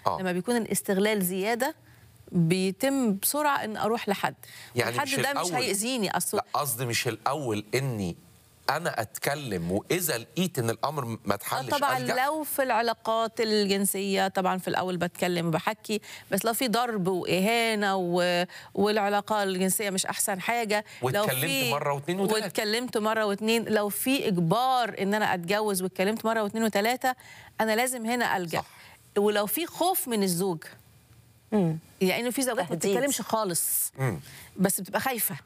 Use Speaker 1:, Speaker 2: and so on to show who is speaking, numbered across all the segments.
Speaker 1: آه.
Speaker 2: لما بيكون الاستغلال زياده بيتم بسرعه ان اروح لحد
Speaker 1: يعني
Speaker 2: الحد
Speaker 1: مش
Speaker 2: ده مش
Speaker 1: الأول-
Speaker 2: هيأذيني اصل
Speaker 1: لا قصدي مش الاول اني انا اتكلم واذا لقيت ان الامر ما
Speaker 2: آه
Speaker 1: اتحلش
Speaker 2: طبعا
Speaker 1: ألجأ.
Speaker 2: لو في العلاقات الجنسيه طبعا في الاول بتكلم وبحكي بس لو في ضرب واهانه و... والعلاقه الجنسيه مش احسن حاجه لو
Speaker 1: واتكلمت
Speaker 2: في
Speaker 1: مرة واتنين وتلاتة.
Speaker 2: واتكلمت مره واتنين لو في اجبار ان انا اتجوز واتكلمت مره واتنين وتلاته انا لازم هنا الجا
Speaker 1: صح.
Speaker 2: ولو في خوف من الزوج
Speaker 3: مم.
Speaker 2: يعني في زوجات ما
Speaker 3: تهديد.
Speaker 2: بتتكلمش خالص
Speaker 1: مم.
Speaker 2: بس بتبقى خايفه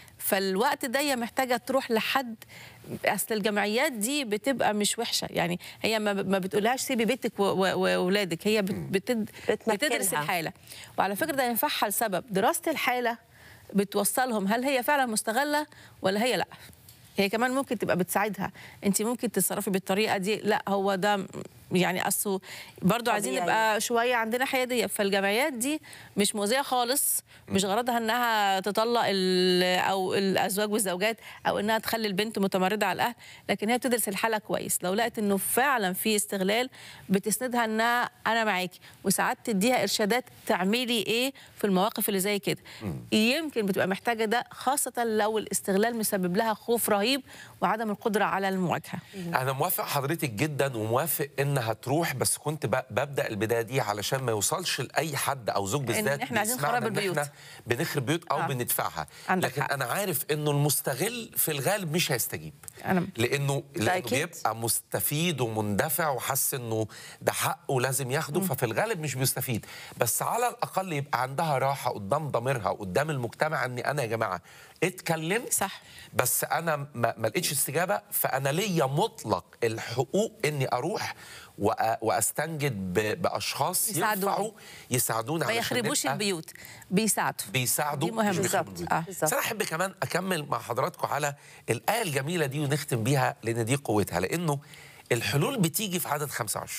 Speaker 2: فالوقت ده هي محتاجه تروح لحد اصل الجمعيات دي بتبقى مش وحشه يعني هي ما ما بتقولهاش سيبي بيتك و- و- واولادك هي بت- بتد
Speaker 3: بتمكنها.
Speaker 2: بتدرس الحاله وعلى فكره ده ينفعها لسبب دراسه الحاله بتوصلهم هل هي فعلا مستغله ولا هي لا هي كمان ممكن تبقى بتساعدها انت ممكن تتصرفي بالطريقه دي لا هو ده م- يعني اصله برضو عايزين
Speaker 3: طبيعي.
Speaker 2: نبقى شويه عندنا حياديه فالجمعيات دي مش مؤذيه خالص مش غرضها انها تطلق ال- او الازواج والزوجات او انها تخلي البنت متمرده على الاهل لكن هي بتدرس الحاله كويس لو لقت انه فعلا في استغلال بتسندها انها انا معاكي وساعات تديها ارشادات تعملي ايه في المواقف اللي زي كده يمكن بتبقى محتاجه ده خاصه لو الاستغلال مسبب لها خوف رهيب وعدم القدره على المواجهه
Speaker 1: انا موافق حضرتك جدا وموافق انها تروح بس كنت ب- ببدا البدايه دي علشان ما يوصلش لاي حد او زوج بالذات
Speaker 2: إحنا عايزين
Speaker 1: بيسمعنا
Speaker 2: خراب
Speaker 1: إن
Speaker 2: البيوت.
Speaker 1: احنا بنخرب بيوت او
Speaker 2: آه.
Speaker 1: بندفعها
Speaker 2: عندك
Speaker 1: لكن
Speaker 2: حق.
Speaker 1: انا عارف انه المستغل في الغالب مش هيستجيب
Speaker 2: أنا-
Speaker 1: لانه لانه
Speaker 3: أكيد.
Speaker 1: بيبقى مستفيد ومندفع وحس انه ده حقه لازم ياخده ففي الغالب مش بيستفيد بس على الاقل يبقى عندها راحه قدام ضميرها قدام المجتمع اني انا يا جماعه اتكلمت
Speaker 2: صح.
Speaker 1: بس انا ما, ما لقيتش استجابه فانا ليا مطلق الحقوق اني اروح وأ- واستنجد ب- باشخاص
Speaker 2: يساعدوني.
Speaker 1: ينفعوا يساعدونا
Speaker 2: ما
Speaker 1: علشان
Speaker 2: يخربوش
Speaker 1: نبقى-
Speaker 2: البيوت بيساعدوا
Speaker 1: بيساعدوا
Speaker 2: دي مهمة.
Speaker 1: مش بيخربوا
Speaker 3: بالظبط.
Speaker 1: البيوت.
Speaker 2: آه.
Speaker 3: بالظبط.
Speaker 1: بس انا احب كمان اكمل مع حضراتكم على الايه الجميله دي ونختم بيها لان دي قوتها لانه الحلول بتيجي في عدد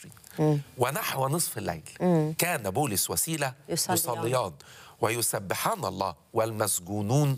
Speaker 1: 25 ونحو نصف الليل كان بولس وسيله
Speaker 3: يصليان.
Speaker 1: يصليان ويسبحان الله والمسجونون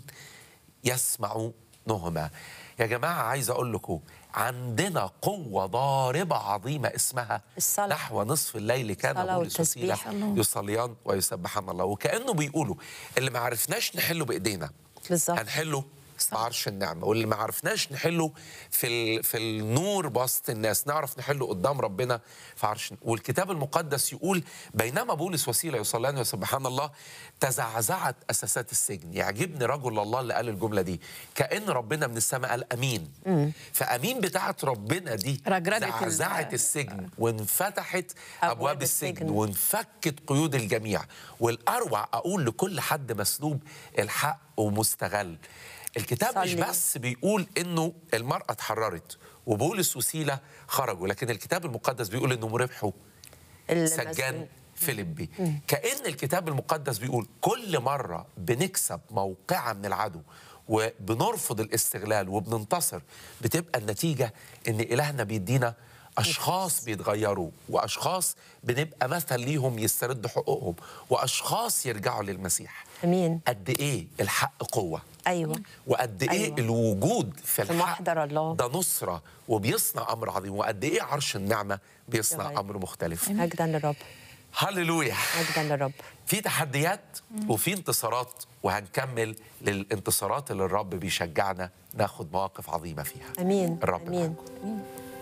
Speaker 1: يسمعونهما يا جماعه عايز اقول لكم عندنا قوة ضاربة عظيمة اسمها
Speaker 3: الصلاة.
Speaker 1: نحو نصف الليل كان
Speaker 3: الصلاة
Speaker 1: بولس وسيلة
Speaker 3: والتسبيح.
Speaker 2: الله.
Speaker 1: يصليان ويسبحان الله وكأنه بيقولوا اللي ما عرفناش نحله بإيدينا
Speaker 3: بالظبط.
Speaker 1: هنحله في عرش النعمة واللي ما عرفناش نحله في ال... في النور بسط الناس نعرف نحله قدام ربنا في عرش والكتاب المقدس يقول بينما بولس وسيلة يصليان ويسبحان الله تزعزعت أساسات السجن يعجبني رجل الله اللي قال الجملة دي كأن ربنا من السماء قال أمين فأمين بتاعت ربنا دي
Speaker 2: رجرجت ال-
Speaker 1: زعزعت السجن وانفتحت أبواب,
Speaker 3: أبواب
Speaker 1: السجن
Speaker 3: السجن.
Speaker 1: وانفكت قيود الجميع والأروع أقول لكل حد مسلوب الحق ومستغل الكتاب مش
Speaker 3: صلي.
Speaker 1: بس بيقول انه المرأة اتحررت وبولس وسيلة خرجوا لكن الكتاب المقدس بيقول انهم ربحوا
Speaker 3: المسجون.
Speaker 1: سجان فيليبي كأن الكتاب المقدس بيقول كل مرة بنكسب موقعة من العدو وبنرفض الاستغلال وبننتصر بتبقى النتيجة ان إلهنا بيدينا أشخاص بيتغيروا وأشخاص بنبقى مثل ليهم يستردوا حقوقهم وأشخاص يرجعوا للمسيح
Speaker 3: امين
Speaker 1: قد إيه الحق قوة
Speaker 3: ايوه
Speaker 1: وقد ايه
Speaker 3: أيوة.
Speaker 1: أيوة. الوجود في
Speaker 3: في
Speaker 1: الحق
Speaker 3: محضر الله.
Speaker 1: ده نصره وبيصنع امر عظيم وقد ايه عرش النعمه بيصنع
Speaker 3: يغير.
Speaker 1: امر مختلف
Speaker 3: مجدا للرب
Speaker 1: هللويا
Speaker 3: مجدا للرب
Speaker 1: في تحديات وفي انتصارات وهنكمل للانتصارات اللي الرب بيشجعنا ناخد مواقف عظيمه فيها
Speaker 3: امين
Speaker 1: الرب
Speaker 3: امين
Speaker 1: معاكم.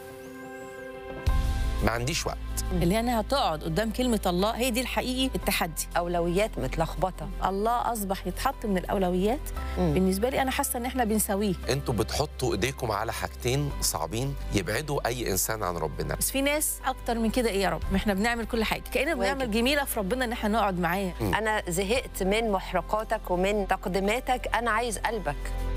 Speaker 1: ما عنديش وقت
Speaker 2: اللي هي انها تقعد قدام كلمه الله هي دي الحقيقي التحدي
Speaker 3: اولويات متلخبطه
Speaker 2: الله اصبح يتحط من الاولويات بالنسبه لي انا حاسه ان احنا بنساويه
Speaker 1: انتوا بتحطوا ايديكم على حاجتين صعبين يبعدوا اي انسان عن ربنا
Speaker 2: بس في ناس اكتر من كده ايه يا رب ما احنا بنعمل كل حاجه كاننا بنعمل
Speaker 3: واجب.
Speaker 2: جميله في ربنا ان احنا نقعد معاه
Speaker 3: انا زهقت من محرقاتك ومن تقديماتك انا عايز قلبك